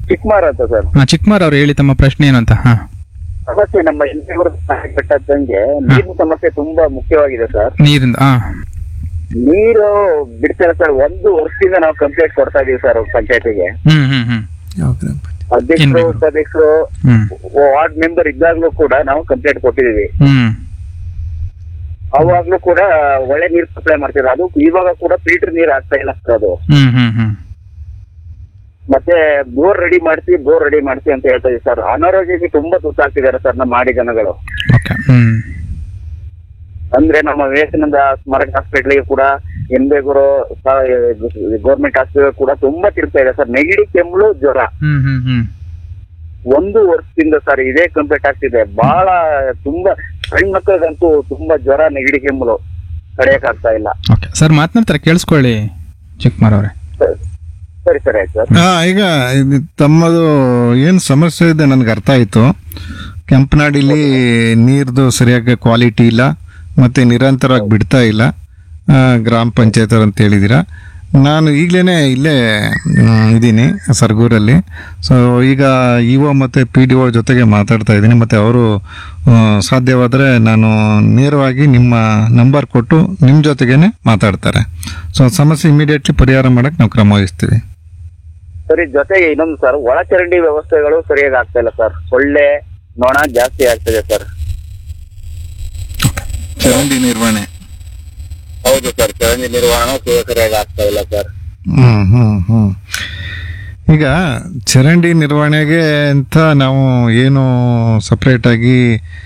ಚಿಕ್ಕಮಾರ ಅಂತ ಸರ್ ಹಾ ಚಿಕ್ಕಮಾರ್ ಅವ್ರು ಹೇಳಿ ತಮ್ಮ ಪ್ರಶ್ನೆ ಏನು ಅಂತ ಹಾ ಸಮಸ್ಯೆ ನಮ್ಮ ಹಿಂದೂರು ಬೆಟ್ಟದಂಗೆ ನೀರಿನ ಸಮಸ್ಯೆ ತುಂಬಾ ಮುಖ್ಯವಾಗಿದೆ ಸರ್ ನೀರಿಂದ ಹಾ ನೀರು ಬಿಡ್ತಾರೆ ಸರ್ ಒಂದು ವರ್ಷದಿಂದ ನಾವು ಕಂಪ್ಲೇಂಟ್ ಕೊಡ್ತಾ ಇದೀವಿ ಸರ್ ಪಂಚಾಯತಿಗೆ ಹ್ಮ್ ಹ್ಮ್ ಹ್ಮ್ ಯಾವ ಗ್ರಾಮ ಪಂಚಾಯತ್ ಅಧ್ಯಕ್ಷರು ಏನ್ ಬೇಕು? ಉಪಾಧ್ಯಕ್ಷರು ಹ್ಮ್ ವಾರ್ಡ್ ಮೆಂಬರ್ ಇದ್ದಾಗ್ಲೂ ಕೂಡ ನಾವು ಕಂಪ್ಲೇಂಟ್ ಕೊಟ್ಟಿದೀವಿ ಹ್ಮ್ ಅವಾಗ್ಲೂ ಕೂಡ ಒಳ್ಳೆ ನೀರು ಸಪ್ಲೈ ಮಾಡ್ತಿದ್ರು ಅದು ಇವಾಗ ಕೂಡ ಫಿಲ್ಟರ್ ನೀರು ಆಗ್ತಾ ಇಲ್ಲ ಸರ್ ಅದು ಹ್ಮ್ ಹ್ಮ್ ಹ್ಮ್ ಮತ್ತೆ ಬೋರ್ ರೆಡಿ ಮಾಡಿಸಿ ಬೋರ್ ರೆಡಿ ಮಾಡಿಸಿ ಅಂತ ಹೇಳ್ತಾ ಇದೀವಿ ಸರ್ ಅನಾರೋಗ್ಯಕ್ಕೆ ತುಂಬಾ ತುತ್ತಾಗ್ತಿದ್ದಾರೆ ಸರ್ ನಮ್ಮ ಮಾಡಿ ಜನಗಳು ಓಕೆ ಹ್ಮ್ ಅಂದ್ರೆ ನಮ್ಮ ವಿವೇಕಾನಂದ ಸ್ಮಾರಕ ಹಾಸ್ಪಿಟಲ್ಗೆ ಕೂಡ ಎನ್ಬೇಗೂರು ಗೌರ್ಮೆಂಟ್ ಹಾಸ್ಪಿಟಲ್ ಕೂಡ ತುಂಬಾ ತಿರ್ತಾ ಇದೆ ಸರ್ ನೆಗಡಿ ಕೆಮ್ಮಳು ಜ್ವರ ಹ್ಮ್ ಹ್ಮ್ ಹ್ಮ್ ಒಂದು ವರ್ಷದಿಂದ ಸರ್ ಇದೇ ಕಂಪ್ಲೀಟ್ ಆಗ್ತಿದೆ ಬಹಳ ತುಂಬಾ ಸಣ್ಣ ಮಕ್ಕಳಿಗಂತೂ ತುಂಬಾ ಜ್ವರ ನೆಗಡಿ ಕೆಮ್ಮಲು ತಡೆಯಕ್ ಆಗ್ತಾ ಇಲ್ಲ ಓಕೆ ಸರ್ ಮಾತನಾಡ್ತಾರೆ ಕೇಳಿಸ್ಕೊಳ್ಳಿ ಚಿಕ್ಕಮಾರ್ ಅವರೇ ಸರಿ- ಸರಿ ಸರಿ ಆಯ್ತು ಸರ್ ಹಾ ಈಗ ಇದು ತಮ್ಮದು ಏನು ಸಮಸ್ಯೆ ಇದೆ ನನಗೆ ಅರ್ಥ ಆಯಿತು ಕೆಂಪನಾಡಿಲಿ ನೀರ್ದು ಸರಿಯಾಗಿ ಕ್ವಾಲಿಟಿ ಇಲ್ಲ ಮತ್ತೆ ನಿರಂತರವಾಗಿ ಬಿಡ್ತಾ ಇಲ್ಲ ಆ, ಗ್ರಾಮ ಪಂಚಾಯತ್ ಅಂತ ಹೇಳಿದ್ದೀರಾ ನಾನು ಈಗಲೇ ಇಲ್ಲೇ ಮ್, ಇದ್ದೀನಿ ಸರ್ಗೂರಲ್ಲಿ ಸೊ ಈಗ ಇ ಒ ಮತ್ತು ಪಿ ಡಿ ಒ ಜೊತೆಗೆ ಮಾತಾಡ್ತಾ ಇದ್ದೀನಿ ಮತ್ತು ಅವರು ಸಾಧ್ಯವಾದರೆ ನಾನು ನೇರವಾಗಿ ನಿಮ್ಮ ನಂಬರ್ ಕೊಟ್ಟು ನಿಮ್ಮ ಜೊತೆಗೇನೆ ಮಾತಾಡ್ತಾರೆ ಸೊ ಸಮಸ್ಯೆ ಇಮಿಡಿಯೇಟ್ಲಿ ಪರಿಹಾರ ಮಾಡೋಕ್ಕೆ ನಾವು ಕ್ರಮ ವಹಿಸ್ತೀವಿ ಸರಿ ಜೊತೆಗೆ ಇನ್ನೊಂದು ಸರ್ ಒಳಚರಂಡಿ ವ್ಯವಸ್ಥೆಗಳು ಸರಿಯಾಗಿ ಆಗ್ತಾ ಇಲ್ಲ ಸರ್ ಸೊಳ್ಳೆ ನೊಣ ಜಾಸ್ತಿ ಆಗ್ತಿದೆ ಸರ್ ಚರಂಡಿ ನಿರ್ವಹಣೆ ಹೌದು ಸರ್ ಚರಂಡಿ ನಿರ್ವಹಣೆ ಸರಿಯಾಗಿ ಆಗ್ತಾ ಇಲ್ಲ ಸರ್ ಹ್ಮ್ ಹ್ಮ್ ಹ್ಮ್ ಈಗ ಚರಂಡಿ ನಿರ್ವಹಣೆಗೆ ಅಂತ ನಾವು ಏನು ಸಪ್ರೇಟ್ ಆಗಿ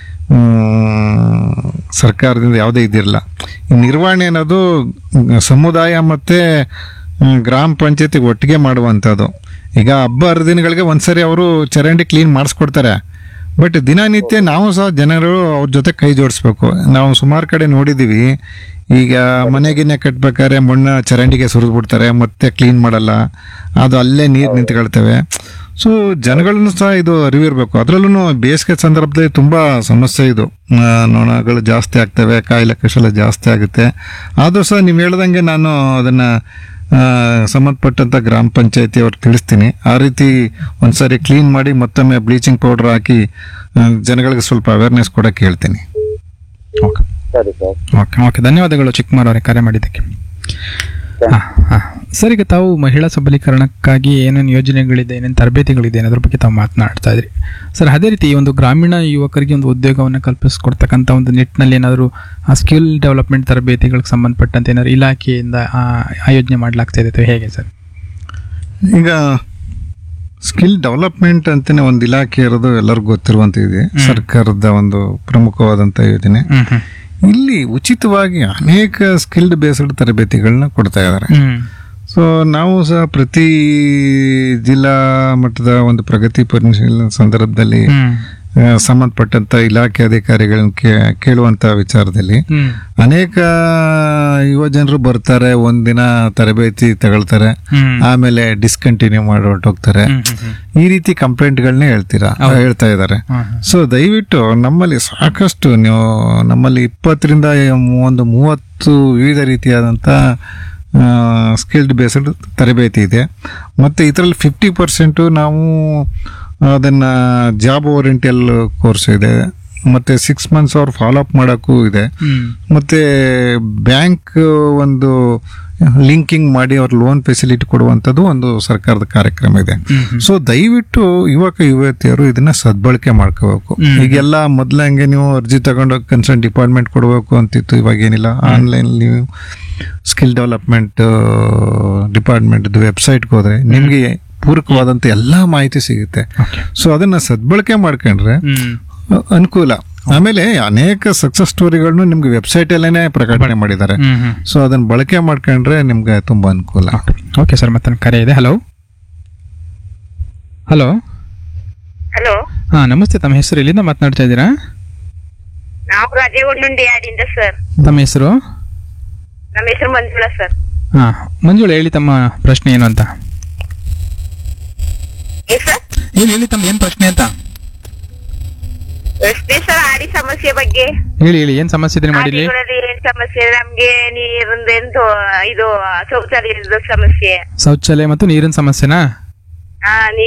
ಮ್, ಸರ್ಕಾರದಿಂದ ಯಾವುದೇ ಇದಿರಲ್ಲ ಈ ನಿರ್ವಹಣೆ ಅನ್ನೋದು ಸಮುದಾಯ ಮತ್ತೆ ಮ್, ಗ್ರಾಮ ಪಂಚಾಯತಿಗೆ ಒಟ್ಟಿಗೆ ಮಾಡುವಂಥದ್ದು ಈಗ ಹಬ್ಬ ಹರಿದಿನಗಳಿಗೆ ಒಂದ್ಸರಿ ಅವರು ಚರಂಡಿ ಕ್ಲೀನ್ ಮಾಡಿಸ್ಕೊಡ್ತಾರೆ ಬಟ್ ದಿನನಿತ್ಯ ನಾವು ಸಹ ಜನರು ಅವ್ರ ಜೊತೆ ಕೈ ಜೋಡಿಸ್ಬೇಕು ನಾವು ಸುಮಾರು ಕಡೆ ನೋಡಿದ್ದೀವಿ ಈಗ ಮನೆಗಿನ್ನೆ ಕಟ್ಬೇಕಾದ್ರೆ ಮಣ್ಣು ಚರಂಡಿಗೆ ಸುರಿದು ಬಿಡ್ತಾರೆ ಮತ್ತೆ ಕ್ಲೀನ್ ಮಾಡಲ್ಲ ಅದು ಅಲ್ಲೇ ನೀರು ನಿಂತ್ಕೊಳ್ತವೆ ಸೊ ಜನಗಳನ್ನು ಸಹ ಇದು ಅರಿವಿರಬೇಕು ಅದರಲ್ಲೂ ಬೇಸಿಗೆ ಸಂದರ್ಭದಲ್ಲಿ ತುಂಬ ಸಮಸ್ಯೆ ಇದು ಆ, ನೊಣಗಳು ಜಾಸ್ತಿ ಆಗ್ತವೆ ಕಾಯಿಲೆ ಕಷಲ ಜಾಸ್ತಿ ಆಗುತ್ತೆ ಆದರೂ ಸಹ ನೀವು ಹೇಳ್ದಂಗೆ ನಾನು ಅದನ್ನು ಸಂಬಂಧಪಟ್ಟಂಥ ಗ್ರಾಮ ಪಂಚಾಯತಿ ಅವ್ರಿಗೆ ತಿಳಿಸ್ತೀನಿ ಆ ರೀತಿ ಒಂದ್ಸರಿ ಕ್ಲೀನ್ ಮಾಡಿ ಮತ್ತೊಮ್ಮೆ ಬ್ಲೀಚಿಂಗ್ ಪೌಡರ್ ಹಾಕಿ ಆ, ಜನಗಳಿಗೆ ಸ್ವಲ್ಪ ಅವೇರ್ನೆಸ್ ಕೊಡೋಕ್ಕೆ ಹೇಳ್ತೀನಿ ಓಕೆ ಸರಿ ಸರ್ ಓಕೆ ಓಕೆ ಧನ್ಯವಾದಗಳು ಚಿಕ್ಕಮಾರ್ ಅವರೇ ಕರೆ ಮಾಡಿದ್ದಕ್ಕೆ ಹಾ, ಹಾ. ಸರ್ ಈಗ ತಾವು ಮಹಿಳಾ ಸಬಲೀಕರಣಕ್ಕಾಗಿ ಏನೇನು ಯೋಜನೆಗಳಿದೆ ಏನೇನು ತರಬೇತಿಗಳಿದೆ ಅನ್ನೋದ್ರ ಬಗ್ಗೆ ತಾವು ಮಾತನಾಡ್ತಾ ಇದ್ರಿ ಸರ್ ಅದೇ ರೀತಿ ಈ ಒಂದು ಗ್ರಾಮೀಣ ಯುವಕರಿಗೆ ಒಂದು ಉದ್ಯೋಗವನ್ನು ಕಲ್ಪಿಸ್ಕೊಡ್ತಕ್ಕಂಥ ಒಂದು ನಿಟ್ಟಿನಲ್ಲಿ ಏನಾದರೂ ಆ ಸ್ಕಿಲ್ ಡೆವಲಪ್ಮೆಂಟ್ ತರಬೇತಿಗಳಿಗೆ ಸಂಬಂಧಪಟ್ಟಂತೆ ಏನಾದ್ರು ಇಲಾಖೆಯಿಂದ ಆ ಆಯೋಜನೆ ಮಾಡಲಾಗ್ತಾ ಇದೆ ಅಥವಾ ಹೇಗೆ ಸರ್ ಈಗ ಸ್ಕಿಲ್ ಡೆವಲಪ್ಮೆಂಟ್ ಅಂತಾನೆ ಒಂದು ಇಲಾಖೆ ಇರೋದು ಎಲ್ಲರಿಗೂ ಗೊತ್ತಿರುವಂತ ಇದೆ ಸರ್ಕಾರದ ಒಂದು ಪ್ರಮುಖವಾದಂಥ ಯೋಜನೆ ಹ್ಮ್ ಹ್ಮ್ ಇಲ್ಲಿ ಉಚಿತವಾಗಿ ಅನೇಕ ಸ್ಕಿಲ್ಡ್ ಬೇಸ್ಡ್ ತರಬೇತಿಗಳನ್ನ ಕೊಡ್ತಾ ಇದ್ದಾರೆ ಹ್ಮ್ ಸೊ ನಾವು ಸಹ ಪ್ರತಿ ಜಿಲ್ಲಾ ಮಟ್ಟದ ಒಂದು ಪ್ರಗತಿ ಪರಿಶೀಲನೆ ಸಂದರ್ಭದಲ್ಲಿ ಹ್ಮ್ ಆ, ಸಂಬಂಧಪಟ್ಟಂತ ಇಲಾಖೆ ಅಧಿಕಾರಿಗಳನ್ನ ಕೇ- ಕೇಳುವಂತ ವಿಚಾರದಲ್ಲಿ ಹ್ಮ್ ಅನೇಕ ಯುವ ಜನರು ಬರ್ತಾರೆ ಒಂದಿನ ತರಬೇತಿ ತಗೊಳ್ತಾರೆ ಹ್ಮ್ ಆಮೇಲೆ ಡಿಸ್ಕಂಟಿನ್ಯೂ ಮಾಡಿ ಹೊರಟೋಗ್ತಾರೆ ಹ್ಮ್ ಹ್ಮ್ ಹ್ಮ್ ಈ ರೀತಿ ಕಂಪ್ಲೇಂಟ್ಗಳನ್ನೇ ಹೇಳ್ತೀರಾ ಹೇಳ್ತಾ ಇದ್ದಾರೆ ಹಾ, ಹಾ. ಸೊ ದಯವಿಟ್ಟು ನಮ್ಮಲ್ಲಿ ಸಾಕಷ್ಟು ನೀವು ನಮ್ಮಲ್ಲಿ ಇಪ್ಪತ್ತರಿಂದ ಒಂದು ಮೂವತ್ತು ವಿವಿಧ ರೀತಿಯಾದಂಥ ಸ್ಕಿಲ್ಡ್ ಬೇಸ್ಡ್ ತರಬೇತಿ ಇದೆ ಮತ್ತು ಇದರಲ್ಲಿ ಫಿಫ್ಟಿ ಪರ್ಸೆಂಟು ನಾವು ಅದನ್ನು ಜಾಬ್ ಓರಿಯೆಂಟಲ್ ಕೋರ್ಸ್ ಇದೆ ಮತ್ತು ಸಿಕ್ಸ್ ಮಂತ್ಸ್ ಅವ್ರು ಫಾಲೋ ಅಪ್ ಮಾಡೋಕ್ಕೂ ಇದೆ ಹ್ಮ್ ಮತ್ತು ಬ್ಯಾಂಕ್ ಒಂದು ಲಿಂಕಿಂಗ್ ಮಾಡಿ ಅವ್ರ ಲೋನ್ ಫೆಸಿಲಿಟಿ ಕೊಡುವಂಥದ್ದು ಒಂದು ಸರ್ಕಾರದ ಕಾರ್ಯಕ್ರಮ ಇದೆ ಸೊ ದಯವಿಟ್ಟು ಯುವಕ ಯುವತಿಯರು ಇದನ್ನ ಸದ್ಬಳಕೆ ಮಾಡ್ಕೋಬೇಕು ಈಗೆಲ್ಲ ಮೊದ್ಲ ಹಂಗೆ ನೀವು ಅರ್ಜಿ ತಗೊಂಡೋಗಿ ಕನ್ಸರ್ನ್ ಡಿಪಾರ್ಟ್ಮೆಂಟ್ ಕೊಡಬೇಕು ಅಂತಿತ್ತು ಇವಾಗ ಏನಿಲ್ಲ ಆನ್ಲೈನ್ ನೀವು ಸ್ಕಿಲ್ ಡೆವಲಪ್ಮೆಂಟ್ ಡಿಪಾರ್ಟ್ಮೆಂಟ್ ವೆಬ್ಸೈಟ್ಗೆ ಹೋದ್ರೆ ನಿಮಗೆ ಪೂರಕವಾದಂಥ ಎಲ್ಲ ಮಾಹಿತಿ ಸಿಗುತ್ತೆ ಸೊ ಅದನ್ನ ಸದ್ಬಳಕೆ ಮಾಡ್ಕೊಂಡ್ರೆ ಹ್ಮ್ ಅ- ಅನುಕೂಲ ಆಮೇಲೆ ಅನೇಕ ಸಕ್ಸಸ್ ಸ್ಟೋರಿಗಳನ್ನು ನಿಮ್ಗೆ ವೆಬ್ಸೈಟ್ ಅಲ್ಲೇನೆ ಪ್ರಕಟಣೆ ಮಾಡಿದ್ದಾರೆ ಹ್ಮ್ ಹ್ಮ್ ಸೊ ಅದನ್ನ ಬಳಕೆ ಮಾಡ್ಕೊಂಡ್ರೆ ನಿಮ್ಗೆ ತುಂಬಾ ಅನುಕೂಲ ಓಕೆ ಸರ್ ಮತ್ತೊಂದು ಕರೆ ಇದೆ ಹಲೋ ಹಲೋ ಹಲೋ ಹಾ ನಮಸ್ತೆ ತಮ್ಮ ಹೆಸರು ಎಲ್ಲಿಂದ ಮಾತನಾಡ್ತಾ ಇದ್ದೀರಾ ನಾವು ರಾಜೇಗುಂಡುಂಡಿ ಯಾಡಿಂದ ಸರ್ ತಮ್ಮ ಹೆಸರು ನಮ್ಮ ಹೆಸರು ಮಂಜುಳಾ ಸರ್ ಹಾ ಮಂಜುಳ ಹೇಳಿ ತಮ್ಮ ಪ್ರಶ್ನೆ ಏನು ಅಂತ ಏ ಸರ್ ಹೇಳಿ ಹೇಳಿ ತಮ್ಮ ಏನು ಪ್ರಶ್ನೆ ಅಂತ ಎಷ್ಟೇ ಸರ್ ಆಡಿ ಸಮಸ್ಯೆ ಬಗ್ಗೆ ಹೇಳಿ ಹೇಳಿ ಏನ್ ಸಮಸ್ಯೆ ಇದೆ ಮಾಡಿಲಿ ಆಡಿಗಳಲ್ಲಿ ಏನ್ ಸಮಸ್ಯೆ ನಮ್ಗೆ ನೀರಿಂದೇನು ಇದು ಶೌಚಾಲಯದ ಸಮಸ್ಯೆ ಶೌಚಾಲಯ ಮತ್ತು ನೀರಿನ ಸಮಸ್ಯೆನಾ ಆ